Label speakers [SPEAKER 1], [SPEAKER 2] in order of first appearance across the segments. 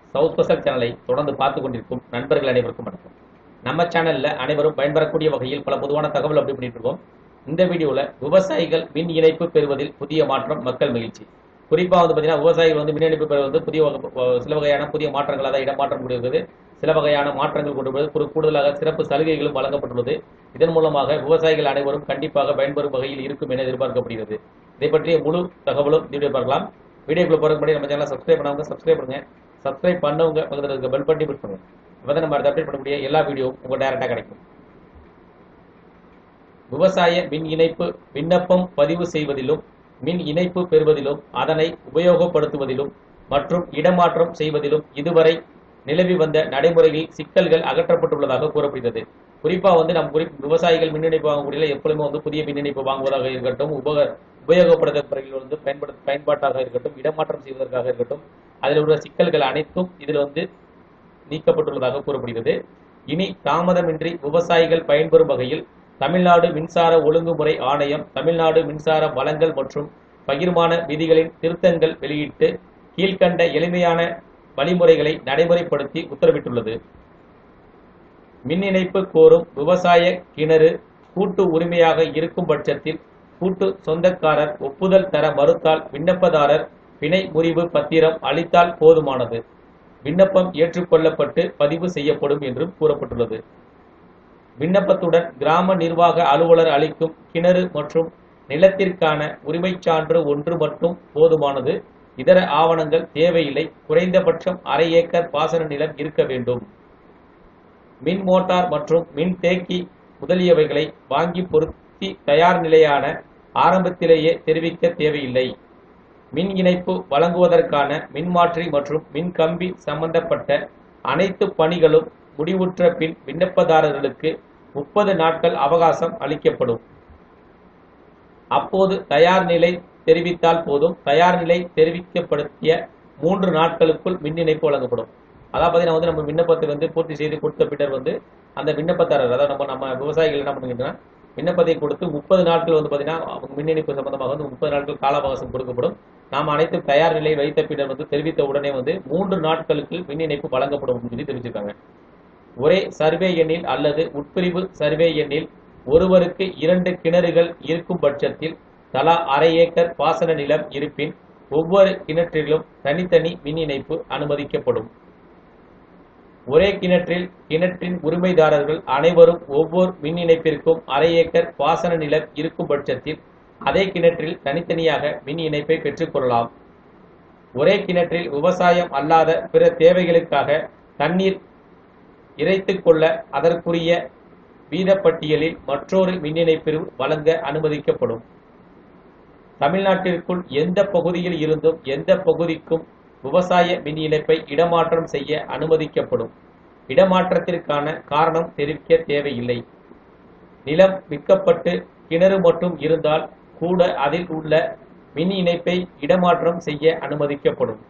[SPEAKER 1] south special சேனலை தொடர்ந்து பார்த்து கொண்டிருக்கும் நண்பர்கள் அனைவருக்கும் வணக்கம் நம்ம சேனல்ல அனைவரும் பயன்பெறக்கூடிய வகையில் பல பொதுவான தகவல் அப்படி பண்ணிட்டு இருக்கோம் இந்த வீடியோல விவசாயிகள் மின் இணைப்பு பெறுவதில் புதிய மாற்றம் மக்கள் மகிழ்ச்சி குறிப்பா வந்து பாத்தீங்கன்னா விவசாயிகள் வந்து மின் இணைப்பு பெறுவது புதிய வகை- சில வகையான புதிய மாற்றங்கள் அதாவது இடமாற்றம் கொடுக்கிறது சில வகையான மாற்றங்கள் கொண்டு வருவது கூடு- கூடுதலாக சிறப்பு சலுகைகளும் வழங்கப்பட்டுள்ளது இதன் மூலமாக விவசாயிகள் அனைவரும் கண்டிப்பாக பயன்பெறும் வகையில் இருக்கும் என எதிர்பார்க்கப்படுகிறது இதை பற்றிய முழு தகவலும் இந்த வீடியோ பார்க்கலாம் வீடியோக்குள்ள போறதுக்கு முன்னாடி நம்ம சேனலை சப்ஸ்கிரைப் பண்ணவங்க சப்ஸ்கிரைப் பண்ணுங்க சப்ஸ்கிரைப் பண்ணவங்க பக்கத்துல இருக்க பெல் பட்டி புஷ் பண்ணுங்க அப்பதான் நம்ம அடுத்து அப்டேட் பண்ணக்கூடிய எல்லா வீடியோவும் உங்க டைரக்டா கிடைக்கும் விவசாய மின் இணைப்பு விண்ணப்பம் பதிவு செய்வதிலும் மின் இணைப்பு பெறுவதிலும் அதனை உபயோகப்படுத்துவதிலும் மற்றும் இடமாற்றம் செய்வதிலும் இதுவரை நிலவி வந்த நடைமுறையில் சிக்கல்கள் அகற்றப்பட்டுள்ளதாக கூறப்படுகிறது குறிப்பா வந்து நம்ம குறி விவசாயிகள் மின் இணைப்பு வாங்கக்கூடிய எப்பொழுதுமே வந்து புதிய மின் இணைப்பு வாங்குவதாக இருக்கட்டும் உபக உபயோகப்படுத்த வந்து பயன்படு பயன்பாட்டாக இருக்கட்டும் இடமாற்றம் செய்வதற்காக இருக்கட்டும் அதில் உள்ள சிக்கல்கள் அனைத்தும் இதில் வந்து நீக்கப்பட்டுள்ளதாக கூறப்படுகிறது இனி தாமதமின்றி விவசாயிகள் பயன்பெறும் வகையில் தமிழ்நாடு மின்சார ஒழுங்குமுறை ஆணையம் தமிழ்நாடு மின்சார வளங்கள் மற்றும் பகிர்மான விதிகளின் திருத்தங்கள் வெளியிட்டு கீழ்க்கண்ட எளிமையான வழிமுறைகளை நடைமுறைப்படுத்தி உத்தரவிட்டுள்ளது மின் இணைப்பு கோரும் விவசாய கிணறு கூட்டு உரிமையாக இருக்கும் பட்சத்தில் கூட்டு சொந்தக்காரர் ஒப்புதல் தர மறுத்தால் விண்ணப்பதாரர் பிணை முறிவு பத்திரம் அளித்தால் போதுமானது விண்ணப்பம் ஏற்றுக்கொள்ளப்பட்டு பதிவு செய்யப்படும் என்றும் கூறப்பட்டுள்ளது விண்ணப்பத்துடன் கிராம நிர்வாக அலுவலர் அளிக்கும் கிணறு மற்றும் நிலத்திற்கான உரிமைச் சான்று ஒன்று மட்டும் போதுமானது இதர ஆவணங்கள் தேவையில்லை குறைந்தபட்சம் அரை ஏக்கர் பாசன நிலம் இருக்க வேண்டும் மின் மோட்டார் மற்றும் மின் தேக்கி முதலியவைகளை வாங்கி பொருத்தி தயார் நிலையான ஆரம்பத்திலேயே தெரிவிக்க தேவையில்லை மின் இணைப்பு வழங்குவதற்கான மின்மாற்றி மற்றும் மின் கம்பி சம்பந்தப்பட்ட அனைத்து பணிகளும் முடிவுற்ற பின் விண்ணப்பதாரர்களுக்கு முப்பது நாட்கள் அவகாசம் அளிக்கப்படும் அப்போது தயார் நிலை தெரிவித்தால் போதும் தயார் நிலை தெரிவிக்கப்படுத்திய மூன்று நாட்களுக்குள் மின் இணைப்பு வழங்கப்படும் அதாவது பார்த்தீங்கன்னா வந்து நம்ம விண்ணப்பத்தை வந்து பூர்த்தி செய்து கொடுத்த பின்னர் வந்து அந்த விண்ணப்பதாரர் அதாவது நம்ம நம்ம விவசாயிகள் என்ன பண்ணுங்கன்னா விண்ணப்பத்தை கொடுத்து முப்பது நாட்கள் வந்து பார்த்தீங்கன்னா அவங்க மின் இணைப்பு சம்பந்தமாக வந்து முப்பது நாட்கள் கால அவகாசம் கொடுக்கப்படும் நாம் அனைத்து தயார் நிலையில் வைத்த பின்னர் வந்து தெரிவித்த உடனே வந்து மூன்று நாட்களுக்கு மின் இணைப்பு வழங்கப்படும் அப்படின்னு சொல்லி தெரிவிச்சிருக்காங்க ஒரே சர்வே எண்ணில் அல்லது உட்பிரிவு சர்வே எண்ணில் ஒருவருக்கு இரண்டு கிணறுகள் இருக்கும் பட்சத்தில் தலா அரை ஏக்கர் பாசன நிலம் இருப்பின் ஒவ்வொரு கிணற்றிலும் தனித்தனி மின் இணைப்பு அனுமதிக்கப்படும் ஒரே கிணற்றில் கிணற்றின் உரிமைதாரர்கள் அனைவரும் ஒவ்வொரு மின் இணைப்பிற்கும் அரை ஏக்கர் பாசன நிலம் இருக்கும் பட்சத்தில் அதே கிணற்றில் தனித்தனியாக மின் இணைப்பை பெற்றுக்கொள்ளலாம் ஒரே கிணற்றில் விவசாயம் அல்லாத பிற தேவைகளுக்காக தண்ணீர் இறைத்துக் கொள்ள அதற்குரிய வீதப்பட்டியலில் மற்றொரு மின் இணைப்பில் வழங்க அனுமதிக்கப்படும் தமிழ்நாட்டிற்குள் எந்த பகுதியில் இருந்தும் எந்த பகுதிக்கும் விவசாய மின் இணைப்பை இடமாற்றம் செய்ய அனுமதிக்கப்படும் இடமாற்றத்திற்கான காரணம் தெரிவிக்க தேவையில்லை நிலம் விற்கப்பட்டு கிணறு மட்டும் இருந்தால் கூட அதில் உள்ள மின் இணைப்பை இடமாற்றம் செய்ய அனுமதிக்கப்படும்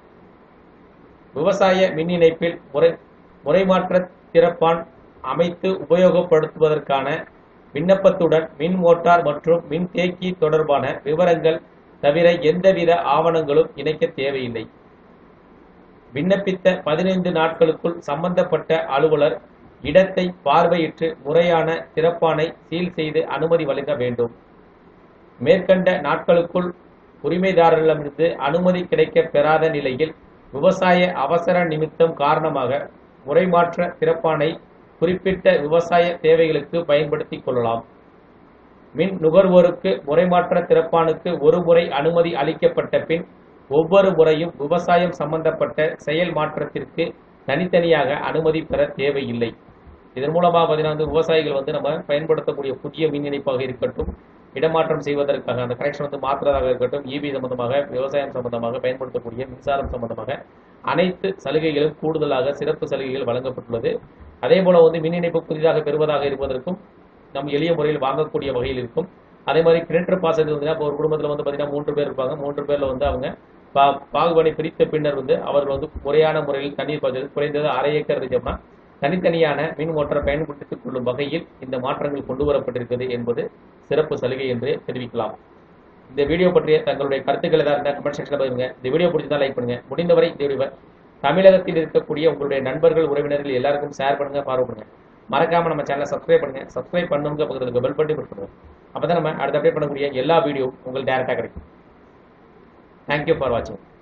[SPEAKER 1] விவசாய மின் இணைப்பில் முறை முறைமாற்ற திறப்பான் அமைத்து உபயோகப்படுத்துவதற்கான விண்ணப்பத்துடன் மின் மோட்டார் மற்றும் மின் தேக்கி தொடர்பான விவரங்கள் தவிர எந்தவித ஆவணங்களும் இணைக்க தேவையில்லை விண்ணப்பித்த பதினைந்து நாட்களுக்குள் சம்பந்தப்பட்ட அலுவலர் இடத்தை பார்வையிட்டு முறையான திறப்பானை சீல் செய்து அனுமதி வழங்க வேண்டும் மேற்கண்ட நாட்களுக்குள் உரிமைதாரர்களிடமிருந்து அனுமதி கிடைக்கப் பெறாத நிலையில் விவசாய அவசர நிமித்தம் காரணமாக முறைமாற்ற திறப்பானை குறிப்பிட்ட விவசாய தேவைகளுக்கு பயன்படுத்திக் கொள்ளலாம் மின் நுகர்வோருக்கு முறைமாற்ற திறப்பானுக்கு ஒரு முறை அனுமதி அளிக்கப்பட்ட பின் ஒவ்வொரு முறையும் விவசாயம் சம்பந்தப்பட்ட செயல் மாற்றத்திற்கு தனித்தனியாக அனுமதி பெற தேவையில்லை இதன் மூலமாக பார்த்தீங்கன்னா வந்து விவசாயிகள் வந்து நம்ம பயன்படுத்தக்கூடிய புதிய மின் இணைப்பாக இருக்கட்டும் இடமாற்றம் செய்வதற்காக அந்த கனெக்ஷன் வந்து மாற்றுறதாக இருக்கட்டும் இபி சம்பந்தமாக விவசாயம் சம்பந்தமாக பயன்படுத்தக்கூடிய மின்சாரம் சம்பந்தமாக அனைத்து சலுகைகளும் கூடுதலாக சிறப்பு சலுகைகள் வழங்கப்பட்டுள்ளது அதே போல வந்து மின் இணைப்பு புதிதாக பெறுவதாக இருப்பதற்கும் நம் எளிய முறையில் வாங்கக்கூடிய வகையில் இருக்கும் அதே மாதிரி கிணற்று பாசனம் வந்து இப்போ ஒரு குடும்பத்தில் வந்து பார்த்தீங்கன்னா மூன்று பேர் இருப்பாங்க மூன்று பேர்ல வந்து அவங்க பா பாகுபடி பிரித்த பின்னர் வந்து அவர்கள் வந்து முறையான முறையில் தண்ணீர் பாய்ச்சல் குறைந்தது அரை ஏக்கர் இருந்துச்சோம்னா தனித்தனியான மின் மோட்டாரை பயன்படுத்திக் கொள்ளும் வகையில் இந்த மாற்றங்கள் கொண்டு வரப்பட்டிருக்கிறது என்பது சிறப்பு சலுகை என்று தெரிவிக்கலாம் இந்த வீடியோ பற்றிய தங்களுடைய கருத்துக்கள் ஏதாவது இருந்தால் கமெண்ட் செக்ஷனில் பதிவுங்க இந்த வீடியோ பிடிச்சதா லைக் பண்ணுங்க முடிந்தவரை இந்த வீடியோவை தமிழகத்தில் இருக்கக்கூடிய உங்களுடைய நண்பர்கள் உறவினர்கள் எல்லாருக்கும் ஷேர் பண்ணுங்க ஃபாலோ பண்ணுங்க மறக்காம நம்ம சேனலை சப்ஸ்கிரைப் பண்ணுங்க சப்ஸ்கிரைப் பண்ணுங்க பக்கத்துல பெல் பட்டி ப்ரெஸ் பண்ணுங்க அப்பதான் நம்ம அடுத்த அப்டேட் பண்ணக்கூடிய எல்லா வீடியோ உங்களுக்கு டேரக்டா கிடைக்கும் தேங்க்யூ ஃபார் வாட்சிங்